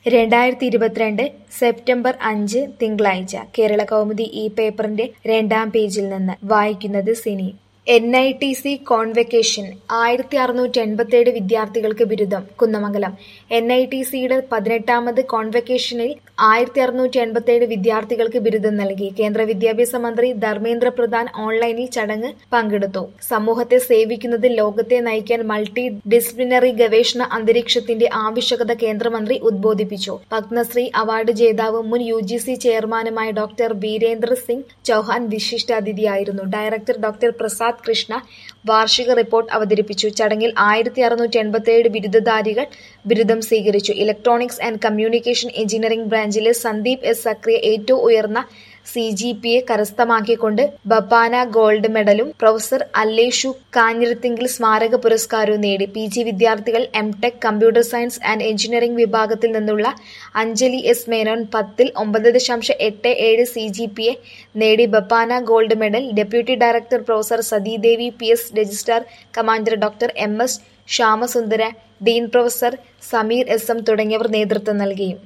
രണ്ടായിരത്തി ഇരുപത്തിരണ്ട് സെപ്റ്റംബർ അഞ്ച് തിങ്കളാഴ്ച കേരള കൗമുദി ഈ പേപ്പറിന്റെ രണ്ടാം പേജിൽ നിന്ന് വായിക്കുന്നത് Sini N I T C convocation ആയിരത്തി അറുന്നൂറ്റി എൺപത്തിയേഴ് വിദ്യാർത്ഥികൾക്ക് ബിരുദം കുന്നമംഗലം എൻ ഐ ടി സിയുടെ പതിനെട്ടാമത് കോൺവെക്കേഷനിൽ ആയിരത്തി അറുന്നൂറ്റി എൺപത്തിയേഴ് വിദ്യാർത്ഥികൾക്ക് ബിരുദം നൽകി കേന്ദ്ര വിദ്യാഭ്യാസ മന്ത്രി ധർമ്മേന്ദ്ര പ്രധാൻ ഓൺലൈനിൽ ചടങ്ങ് പങ്കെടുത്തു സമൂഹത്തെ സേവിക്കുന്നതിൽ ലോകത്തെ നയിക്കാൻ മൾട്ടി ഡിസിപ്ലിനറി ഗവേഷണ അന്തരീക്ഷത്തിന്റെ ആവശ്യകത കേന്ദ്രമന്ത്രി ഉദ്ബോധിപ്പിച്ചു പത്മശ്രീ അവാർഡ് ജേതാവ് മുൻ യു ജി സി ചെയർമാനുമായ ഡോക്ടർ വീരേന്ദ്ര സിംഗ് ചൌഹാൻ വിശിഷ്ടാതിഥിയായിരുന്നു ഡയറക്ടർ ഡോക്ടർ പ്രസാദ് കൃഷ്ണ വാർഷിക റിപ്പോർട്ട് അവതരിപ്പിച്ചു ചടങ്ങിൽ ആയിരത്തി അറുന്നൂറ്റി എൺപത്തിയേഴ് ബിരുദധാരികൾ ബിരുദം സ്വീകരിച്ചു ഇലക്ട്രോണിക്സ് ആൻഡ് കമ്മ്യൂണിക്കേഷൻ എഞ്ചിനീയറിംഗ് ബ്രാഞ്ചിലെ സന്ദീപ് എസ് സക്രിയ ഏറ്റവും ഉയർന്ന സി ജി പി എ കരസ്ഥമാക്കിക്കൊണ്ട് ബപ്പാന ഗോൾഡ് മെഡലും പ്രൊഫസർ അല്ലേഷു കാഞ്ഞിരത്തിങ്കിൽ സ്മാരക പുരസ്കാരവും നേടി പി ജി വിദ്യാർത്ഥികൾ M tech computer science and engineering വിഭാഗത്തിൽ നിന്നുള്ള അഞ്ജലി എസ് മേനോൻ പത്തിൽ ഒമ്പത് ദശാംശം എട്ട് ഏഴ് സി ജി പി എ നേടി Bappana gold medal deputy director professor Sathidevi P S registrar commander doctor M S Shyamasundara dean professor Sameer S M തുടങ്ങിയവർ നേതൃത്വം നൽകി